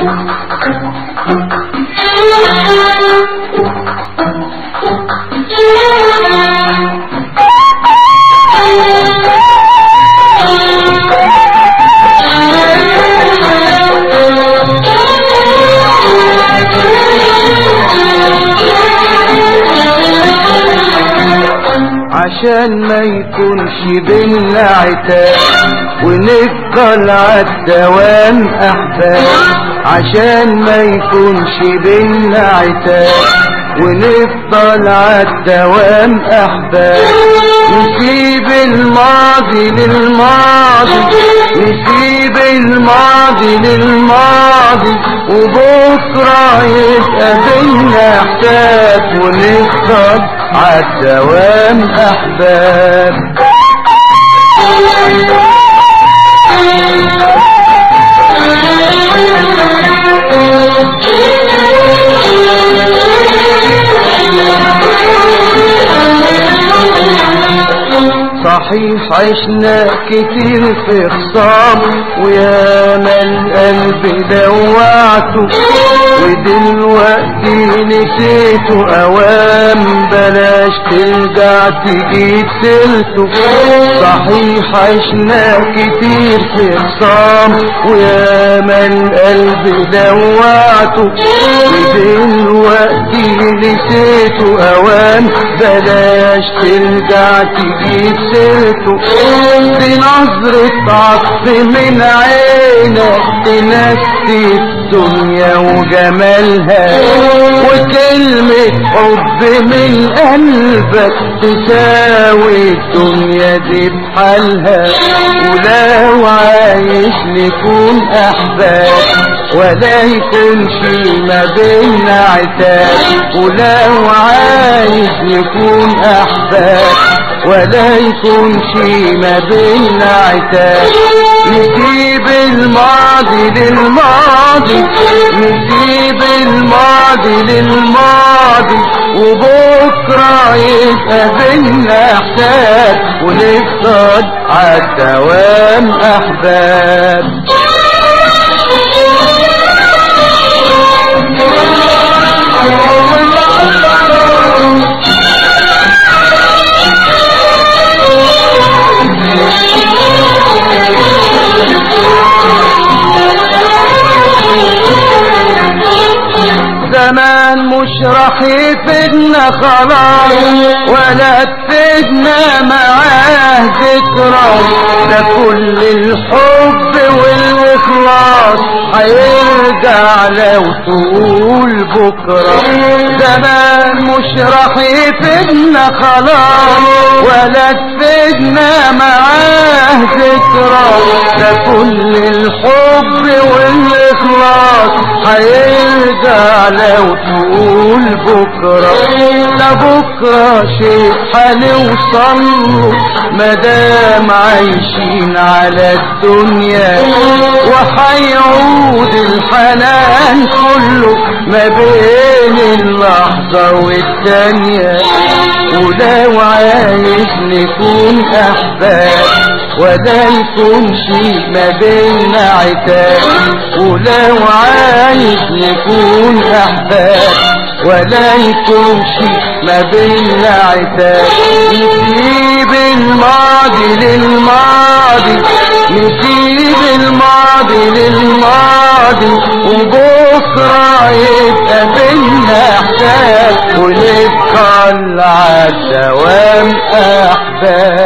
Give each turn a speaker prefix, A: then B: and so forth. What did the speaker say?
A: عشان ما يكونش بينا عتاب ونفضل عالدوام احباب عشان ما يكونش بينا عتاب ونفضل عالدوام احباب نسيب الماضي للماضي نسيب الماضي للماضي وبكرة يبقى بينا احساس ونفضل عالدوام احباب صحيح عشنا كتير في خصام ويا ما القلب دوعته ودلوقتي نسيته اوام بلاش ترجع تجيب سيرته صحيح عشنا كتير في خصام ويا ما القلب دوعته ودلوقتي نسيته اوام بلاش ترجع تجيب سيرته بنظرة عطف من عينك تنسي الدنيا وجمالها وكلمة حب من قلبك تساوي الدنيا دي بحالها ولو عايش نكون أحباب ولا يكونش ما بينا عتاب ولو عايز نكون أحباب ولا يكونش ما بينا عتاب نسيب الماضي للماضي نسيب الماضي للماضي وبكرة يبقى بينا احساب ونفضل عالدوام احباب زمان مش راح يفيدنا خلاص ولا تفيدنا معاه ذكرى ده كل الحب والاخلاص هيرجع لو تقول بكرة زمان مش راح يفيدنا خلاص ولا تفيدنا معاه ذكرى ده كل الحب والاخلاص هيرجع لو تقول بكرة ده بكرة شيء هنوصل له مدام عايشين على الدنيا وهيعود الحنان كله ما بين اللحظة والتانية ولو عايز نكون أحباب ولا يكون شيء ما بينا عتاب ولو عايز نكون أحباب ولا يكون شيء ما بينا عتاب نسيب الماضي للماضي نسيب الماضي للماضي وبكرة يبقى بينا احساس ونبقى على الدوام احباب